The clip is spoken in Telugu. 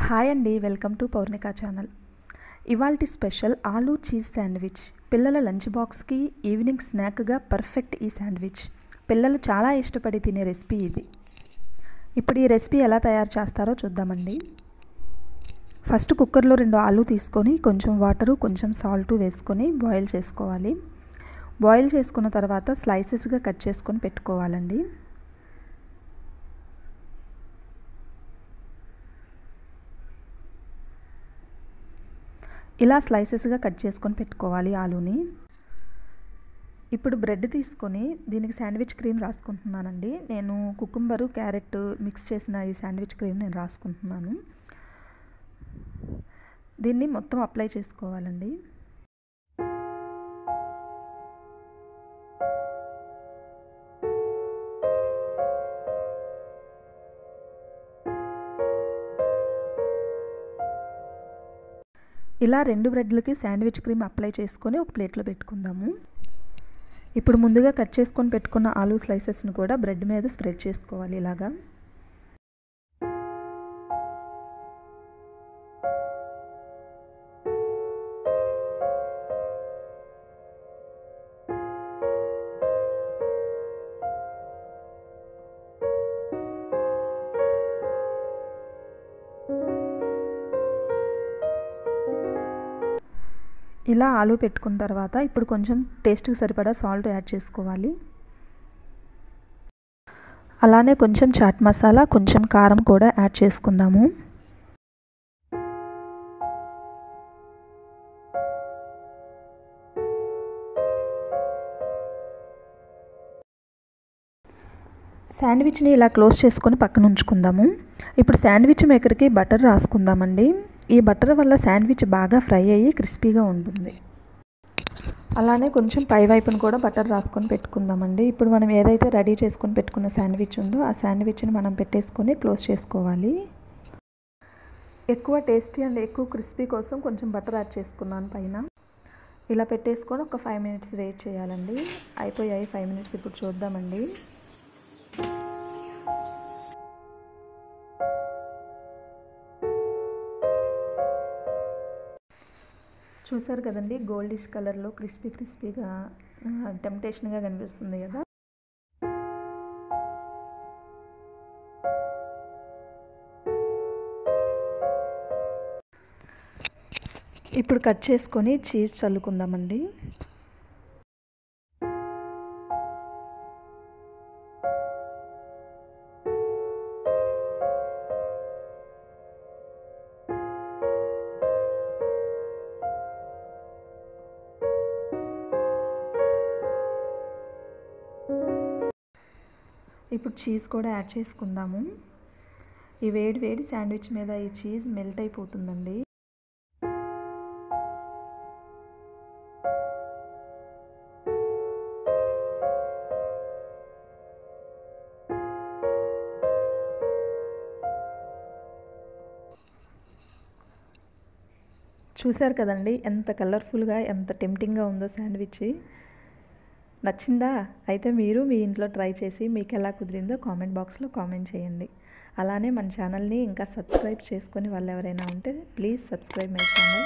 హాయ్ అండి వెల్కమ్ టు పౌర్ణిక ఛానల్ ఇవాల్టి స్పెషల్ ఆలూ చీజ్ శాండ్విచ్ పిల్లల లంచ్ బాక్స్కి ఈవినింగ్ స్నాక్గా పర్ఫెక్ట్ ఈ శాండ్విచ్ పిల్లలు చాలా ఇష్టపడి తినే రెసిపీ ఇది ఇప్పుడు ఈ రెసిపీ ఎలా తయారు చేస్తారో చూద్దామండి ఫస్ట్ కుక్కర్లో రెండు ఆలు తీసుకొని కొంచెం వాటరు కొంచెం సాల్ట్ వేసుకొని బాయిల్ చేసుకోవాలి బాయిల్ చేసుకున్న తర్వాత స్లైసెస్గా కట్ చేసుకొని పెట్టుకోవాలండి ఇలా స్లైసెస్గా కట్ చేసుకొని పెట్టుకోవాలి ఆలూని ఇప్పుడు బ్రెడ్ తీసుకొని దీనికి శాండ్విచ్ క్రీమ్ రాసుకుంటున్నానండి నేను కుకుంబరు క్యారెట్ మిక్స్ చేసిన ఈ శాండ్విచ్ క్రీమ్ నేను రాసుకుంటున్నాను దీన్ని మొత్తం అప్లై చేసుకోవాలండి ఇలా రెండు బ్రెడ్లకి శాండ్విచ్ క్రీమ్ అప్లై చేసుకొని ఒక ప్లేట్లో పెట్టుకుందాము ఇప్పుడు ముందుగా కట్ చేసుకొని పెట్టుకున్న ఆలూ స్లైసెస్ని కూడా బ్రెడ్ మీద స్ప్రెడ్ చేసుకోవాలి ఇలాగా ఇలా ఆలు పెట్టుకున్న తర్వాత ఇప్పుడు కొంచెం టేస్ట్కి సరిపడా సాల్ట్ యాడ్ చేసుకోవాలి అలానే కొంచెం చాట్ మసాలా కొంచెం కారం కూడా యాడ్ చేసుకుందాము శాండ్విచ్ని ఇలా క్లోజ్ చేసుకొని పక్కన ఉంచుకుందాము ఇప్పుడు శాండ్విచ్ మేకర్కి బటర్ రాసుకుందామండి ఈ బటర్ వల్ల శాండ్విచ్ బాగా ఫ్రై అయ్యి క్రిస్పీగా ఉంటుంది అలానే కొంచెం పై వైపున కూడా బటర్ రాసుకొని పెట్టుకుందామండి ఇప్పుడు మనం ఏదైతే రెడీ చేసుకొని పెట్టుకున్న శాండ్విచ్ ఉందో ఆ శాండ్విచ్ని మనం పెట్టేసుకొని క్లోజ్ చేసుకోవాలి ఎక్కువ టేస్టీ అండ్ ఎక్కువ క్రిస్పీ కోసం కొంచెం బటర్ యాడ్ చేసుకున్నాను పైన ఇలా పెట్టేసుకొని ఒక ఫైవ్ మినిట్స్ వెయిట్ చేయాలండి అయిపోయాయి ఫైవ్ మినిట్స్ ఇప్పుడు చూద్దామండి చూసారు కదండి గోల్డిష్ కలర్లో క్రిస్పీ క్రిస్పీగా టెంప్టేషన్గా కనిపిస్తుంది కదా ఇప్పుడు కట్ చేసుకొని చీజ్ చల్లుకుందామండి ఇప్పుడు చీజ్ కూడా యాడ్ చేసుకుందాము ఈ వేడి వేడి శాండ్విచ్ మీద ఈ చీజ్ మెల్ట్ అయిపోతుందండి చూశారు కదండి ఎంత కలర్ఫుల్గా ఎంత టెంప్టింగ్గా ఉందో శాండ్విచ్ నచ్చిందా అయితే మీరు మీ ఇంట్లో ట్రై చేసి మీకు ఎలా కుదిరిందో కామెంట్ బాక్స్లో కామెంట్ చేయండి అలానే మన ఛానల్ని ఇంకా సబ్స్క్రైబ్ చేసుకుని వాళ్ళు ఎవరైనా ఉంటే ప్లీజ్ సబ్స్క్రైబ్ మై ఛానల్